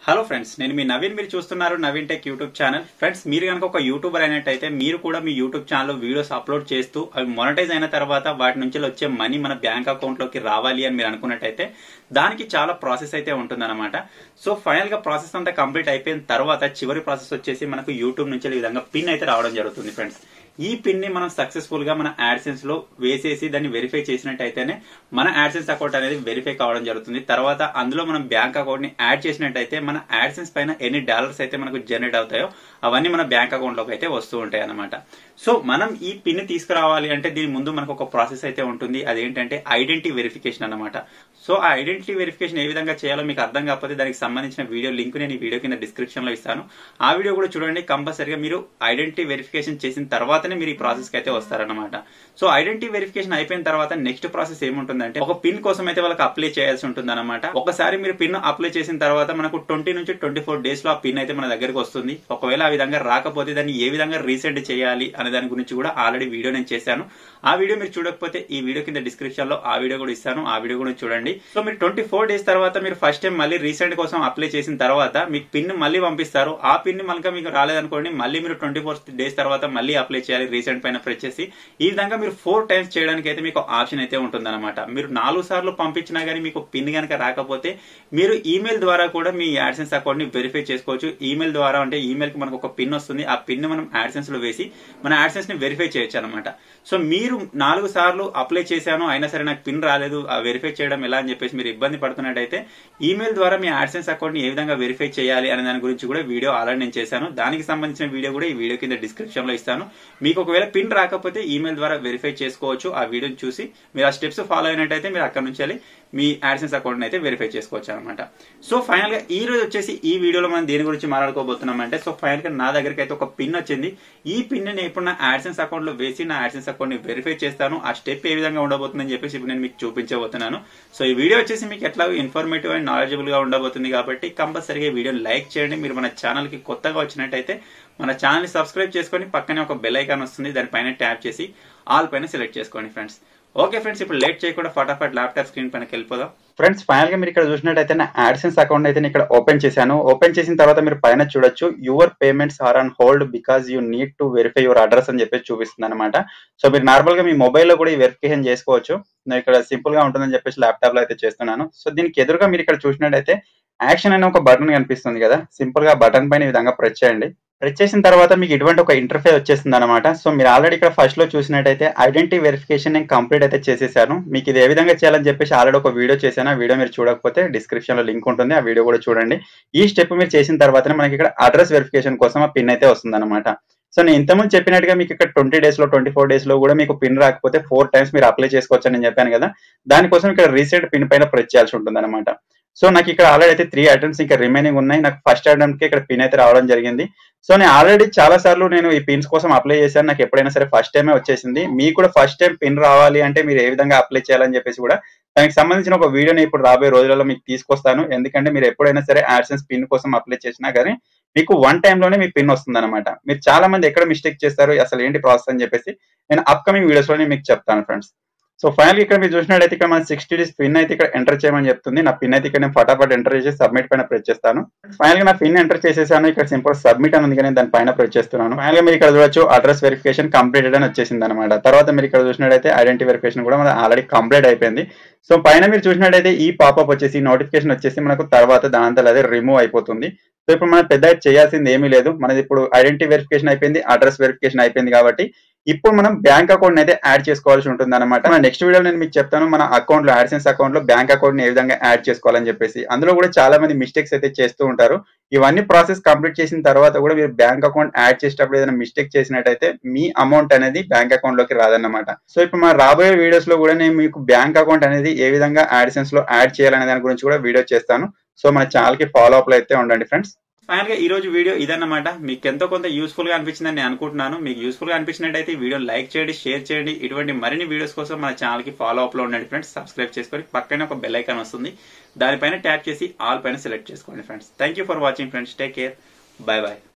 hello friends నేను మీ నవీన్ మీరు చూస్తున్నారు Naveen tech YouTube channel friends మీరు కనుక ఒక యూట్యూబర్ అయినట్టయితే మీరు కూడా మీ యూట్యూబ్ ఛానల్లో వీడియోస్ అప్లోడ్ చేస్తూ అవి మొనటైజ్ అయిన తర్వాత వాటి నుంచి వచ్చే మనీ మన బ్యాంక్ అకౌంట్ లోకి రావాలి అని మీరు అనుకున్నట్టయితే దానికి చాలా ప్రాసెస్ అయితే ఉంటుందన్నమాట సో ఫైనల్ గా ప్రాసెస్ అంతా కంప్లీట్ అయిపోయిన తర్వాత చివరి ప్రాసెస్ వచ్చేసి మనకు యూట్యూబ్ నుంచి ఈ విధంగా పిన్ అయితే రావడం జరుగుతుంది ఫ్రెండ్స్ ఈ పిన్ ని మనం సక్సెస్ఫుల్ గా మన యాడ్సెన్స్ లో వేసేసి దాన్ని వెరిఫై చేసినట్టయితేనే మన యాడ్సెన్స్ అకౌంట్ అనేది వెరిఫై కావడం జరుగుతుంది తర్వాత అందులో మనం బ్యాంక్ అకౌంట్ ని యాడ్ చేసినట్టయితే మన యాడ్సెన్స్ పైన ఎన్ని డాలర్స్ అయితే మనకు జనరేట్ అవుతాయో అవన్నీ మన బ్యాంక్ అకౌంట్ లోకి అయితే వస్తూ ఉంటాయి అనమాట సో మనం ఈ పిన్ తీసుకురావాలి అంటే దీని ముందు మనకు ఒక ప్రాసెస్ అయితే ఉంటుంది అదేంటంటే ఐడెంటిటీ వెరిఫికేషన్ అనమాట సో ఆ ఐడెంటిటీ వెరిఫికేషన్ ఏ విధంగా చేయాలో మీకు అర్థం కాకపోతే దానికి సంబంధించిన వీడియో లింక్ నేను ఈ వీడియో కింద డిస్క్రిప్షన్ లో ఇస్తాను ఆ వీడియో కూడా చూడండి కంపల్సరీగా మీరు ఐడెంటిటీ వెరిఫికేషన్ చేసిన తర్వాతనే మీరు ఈ ప్రాసెస్ కి అయితే వస్తారనమాట సో ఐడెంటిటీ వెరిఫికేషన్ అయిపోయిన తర్వాత నెక్స్ట్ ప్రాసెస్ ఏముంటుందంటే ఒక పిన్ కోసం అయితే వాళ్ళకి అప్లై చేయాల్సి ఉంటుంది అనమాట ఒకసారి మీరు పిన్ అప్లై చేసిన తర్వాత మనకు ట్వంటీ నుంచి ట్వంటీ ఫోర్ డేస్ లో ఆ పిన్ అయితే మన దగ్గరకు వస్తుంది ఒకవేళ ఆ విధంగా రాకపోతే దాన్ని ఏ విధంగా రీసెండ్ చేయాలి అనే దాని గురించి కూడా ఆల్రెడీ వీడియో నేను చేశాను ఆ వీడియో మీరు చూడకపోతే ఈ వీడియో కింద డిస్క్రిప్షన్ లో ఆ వీడియో కూడా ఇస్తాను ఆ వీడియో కూడా చూడండి సో మీరు ట్వంటీ ఫోర్ డేస్ తర్వాత మీరు ఫస్ట్ టైం మళ్ళీ రీసెంట్ కోసం అప్లై చేసిన తర్వాత మీకు పిన్ మళ్ళీ పంపిస్తారు ఆ పిన్ మళ్ళీ మీకు రాలేదనుకోండి మళ్ళీ మీరు ట్వంటీ ఫోర్ డేస్ తర్వాత మళ్ళీ అప్లై చేయాలి రీసెంట్ పైన ప్రెస్ చేసి ఈ విధంగా మీరు ఫోర్ టైమ్స్ చేయడానికి అయితే మీకు ఆప్షన్ అయితే ఉంటుందన్నమాట మీరు నాలుగు సార్లు పంపించినా కానీ మీకు పిన్ కనుక రాకపోతే మీరు ఈమెయిల్ ద్వారా కూడా మీ యాడ్సెన్స్ అకౌంట్ ని వెరిఫై చేసుకోవచ్చు ఈమెయిల్ ద్వారా అంటే ఈమెయిల్ కి మనకు ఒక పిన్ వస్తుంది ఆ పిన్ మనం యాడ్సెన్స్ లో వేసి మన యాడ్సెన్స్ ని వెరిఫై చేయొచ్చు అనమాట సో మీరు నాలుగు సార్లు అప్లై చేశాను అయినా సరే నాకు పిన్ రాలేదు ఆ వెరిఫై చేయడం ఎలా అని చెప్పేసి మీరు ఇబ్బంది పడుతున్నట్టయితే ఈమెయిల్ ద్వారా మీ యాడ్సెన్స్ అకౌంట్ ని ఏ విధంగా వెరిఫై చేయాలి అనే దాని గురించి కూడా వీడియో ఆల్రెడీ నేను చేశాను దానికి సంబంధించిన వీడియో కూడా ఈ వీడియో కింద డిస్క్రిప్షన్ లో ఇస్తాను మీకు ఒకవేళ పిన్ రాకపోతే ఈమెయిల్ ద్వారా వెరిఫై చేసుకోవచ్చు ఆ వీడియోని చూసి మీరు ఆ స్టెప్స్ ఫాలో అయినట్టయితే మీరు అక్కడ నుంచి వెళ్ళి మీ యాడ్సెన్స్ అకౌంట్ అయితే వెరిఫై చేసుకోవచ్చు అనమాట సో ఫైనల్ గా ఈ రోజు వచ్చేసి ఈ వీడియోలో మనం దేని గురించి మాట్లాడుకోబోతున్నాం అంటే సో ఫైనల్ గా నా దగ్గరికి అయితే ఒక పిన్ వచ్చింది ఈ పిన్ ని ఇప్పుడు నా యాడ్సెన్స్ అకౌంట్ లో వేసి నా యాడ్సెన్స్ అకౌంట్ ని వెరిఫై చేస్తాను ఆ స్టెప్ ఏ విధంగా ఉండబోతుందని చెప్పేసి ఇప్పుడు నేను మీకు చూపించబోతున్నాను సో ఈ వీడియో వచ్చేసి మీకు ఎట్లా ఇన్ఫర్మేటివ్ అండ్ నాలెడ్జబుల్ గా ఉండబోతుంది కాబట్టి కంపల్సరీగా ఈ వీడియోని లైక్ చేయండి మీరు మన ఛానల్ కి కొత్తగా వచ్చినట్టయితే మన ఛానల్ ని సబ్స్క్రైబ్ చేసుకొని పక్కనే ఒక బెల్ ఐకాన్ వస్తుంది దానిపైన ట్యాప్ చేసి ఆల్ పైన సెలెక్ట్ చేసుకోండి ఫ్రెండ్స్ ఓకే ఫ్రెండ్స్ ఇప్పుడు లేట్ చేయకుండా ఫటాఫట్ ల్యాప్టాప్ స్క్రీన్ పైన వెళ్ళిపోదాం ఫ్రెండ్స్ ఫైనల్ గా మీరు ఇక్కడ చూసినట్టయితే నా యాడ్సెన్స్ అకౌంట్ అయితే నేను ఇక్కడ ఓపెన్ చేశాను ఓపెన్ చేసిన తర్వాత మీరు పైన చూడొచ్చు your payments are on hold because you need to verify your address అని చెప్పేసి చూపిస్తుంది అనమాట సో మీరు నార్మల్ గా మీ మొబైల్లో కూడా ఈ వెరిఫికేషన్ చేసుకోవచ్చు నేను ఇక్కడ సింపుల్ గా ఉంటుందని చెప్పేసి ల్యాప్టాప్ లో అయితే చేస్తున్నాను సో దీనికి ఎదురుగా మీరు ఇక్కడ చూసినట్టయితే యాక్షన్ అనే ఒక బటన్ కనిపిస్తుంది కదా సింపుల్ గా బటన్ పైన ఈ విధంగా ప్రెస్ చేయండి ప్రెస్ చేసిన తర్వాత మీకు ఇటువంటి ఒక ఇంటర్ఫేస్ వచ్చేస్తుంది అనమాట సో మీరు ఆల్రెడీ ఇక్కడ ఫస్ట్ లో చూసినట్టయితే ఐడెంటిటీ వెరిఫికేషన్ నేను కంప్లీట్ అయితే చేసేసాను మీకు ఇది ఏ విధంగా చేయాలని చెప్పేసి ఆల్రెడీ ఒక వీడియో చేశాను ఆ వీడియో మీరు చూడకపోతే డిస్క్రిప్షన్ లో లింక్ ఉంటుంది ఆ వీడియో కూడా చూడండి ఈ స్టెప్ మీరు చేసిన తర్వాతనే మనకి ఇక్కడ అడ్రస్ వెరిఫికేషన్ కోసం ఆ పిన్ అయితే వస్తుంది అనమాట సో నేను ఇంతకుముందు చెప్పినట్టుగా మీకు ఇక్కడ ట్వంటీ డేస్ లో ట్వంటీ ఫోర్ డేస్ లో కూడా మీకు పిన్ రాకపోతే ఫోర్ టైమ్స్ మీరు అప్లై చేసుకోవచ్చు అని నేను చెప్పాను కదా దానికోసం ఇక్కడ రీసెంట్ పిన్ పైన ప్రెస్ చేయాల్సి ఉంటుంది అనమాట సో నాకు ఇక్కడ ఆల్రెడీ అయితే త్రీ అటెంప్ట్స్ ఇంకా రిమైనింగ్ ఉన్నాయి నాకు ఫస్ట్ అటెంప్ట్ కి ఇక్కడ పిన్ అయితే రావడం జరిగింది సో నేను ఆల్రెడీ చాలా సార్లు నేను ఈ పిన్స్ కోసం అప్లై చేశాను నాకు ఎప్పుడైనా సరే ఫస్ట్ టైమే వచ్చేసింది మీకు కూడా ఫస్ట్ టైం పిన్ రావాలి అంటే మీరు ఏ విధంగా అప్లై చేయాలని చెప్పేసి కూడా దానికి సంబంధించిన ఒక వీడియోని ఇప్పుడు రాబోయే రోజులలో మీకు తీసుకొస్తాను ఎందుకంటే మీరు ఎప్పుడైనా సరే యాడ్సెన్స్ పిన్ కోసం అప్లై చేసినా కానీ మీకు వన్ లోనే మీ పిన్ వస్తుంది అనమాట మీరు చాలా మంది ఎక్కడ మిస్టేక్ చేస్తారు అసలు ఏంటి ప్రాసెస్ అని చెప్పేసి నేను అప్కమింగ్ వీడియోస్ లోనే మీకు చెప్తాను ఫ్రెండ్స్ సో ఫైనల్ ఇక్కడ మీరు చూసినట్టయితే ఇక్కడ మన సిక్స్టీ డేస్ పిన్ అయితే ఇక్కడ ఎంటర్ చేయమని చెప్తుంది నా పిన్ అయితే ఇక్కడ నేను ఫటాఫట్ ఎంటర్ చేసి సబ్మిట్ పైన ప్రెస్ చేస్తాను ఫైనల్ గా నా పిన్ ఎంటర్ చేసేసాను ఇక్కడ సింపుల్ సబ్మిట్ అని ఉంది కానీ దాని పైన ప్రెస్ చేస్తున్నాను ఫైనల్ గా మీరు ఇక్కడ చూడొచ్చు అడ్రస్ వెరిఫికేషన్ కంప్లీటెడ్ అని వచ్చేసింది అనమాట తర్వాత మీరు ఇక్కడ చూసినట్టయితే ఐడెంటిటీ వెరిఫికేషన్ కూడా మన ఆల్రెడీ కంప్లీట్ అయిపోయింది సో పైన మీరు చూసినట్టయితే ఈ పాపప్ వచ్చేసి నోటిఫికేషన్ వచ్చేసి మనకు తర్వాత దానంతా అదే రిమూవ్ అయిపోతుంది సో ఇప్పుడు మనం పెద్ద చేయాల్సింది ఏమీ లేదు మనది ఇప్పుడు ఐడెంటిటీ వెరిఫికేషన్ అయిపోయింది అడ్రస్ వెరిఫికేషన్ అయిపోయింది కాబట్టి ఇప్పుడు మనం బ్యాంక్ అకౌంట్ అయితే యాడ్ చేసుకోవాల్సి ఉంటుంది అనమాట మన నెక్స్ట్ వీడియో నేను మీకు చెప్తాను మన అకౌంట్ లో యాడ్సెన్స్ అకౌంట్ లో బ్యాంక్ అకౌంట్ ని ఏ విధంగా యాడ్ చేసుకోవాలని చెప్పేసి అందులో కూడా చాలా మంది మిస్టేక్స్ అయితే చేస్తూ ఉంటారు ఇవన్నీ ప్రాసెస్ కంప్లీట్ చేసిన తర్వాత కూడా మీరు బ్యాంక్ అకౌంట్ యాడ్ చేసేటప్పుడు ఏదైనా మిస్టేక్ చేసినట్టయితే మీ అమౌంట్ అనేది బ్యాంక్ అకౌంట్ లోకి రాదన్నమాట సో ఇప్పుడు మన రాబోయే వీడియోస్ లో కూడా నేను మీకు బ్యాంక్ అకౌంట్ అనేది ఏ విధంగా యాడ్సెన్స్ లో యాడ్ చేయాలనే దాని గురించి కూడా వీడియో చేస్తాను సో మన ఛానల్ కి ఫాలో అప్ లో అయితే ఉండండి ఫ్రెండ్స్ ఫైనల్ గా ఈ రోజు వీడియో ఇదన్నమాట మీకు ఎంతో కొంత యూస్ఫుల్ గా అనిపించిందని నేను అనుకుంటున్నాను మీకు యూస్ఫుల్ గా అనిపించినట్టయితే ఈ వీడియో లైక్ చేయండి షేర్ చేయండి ఇటువంటి మరిన్ని వీడియోస్ కోసం మన ఛానల్ కి ఫాలో అప్ లో ఉండండి ఫ్రెండ్స్ సబ్స్క్రైబ్ చేసుకొని పక్కనే ఒక బెల్ ఐకాన్ వస్తుంది దానిపైన ట్యాప్ చేసి ఆల్ పైన సెలెక్ట్ చేసుకోండి friends thank you for watching friends take care bye bye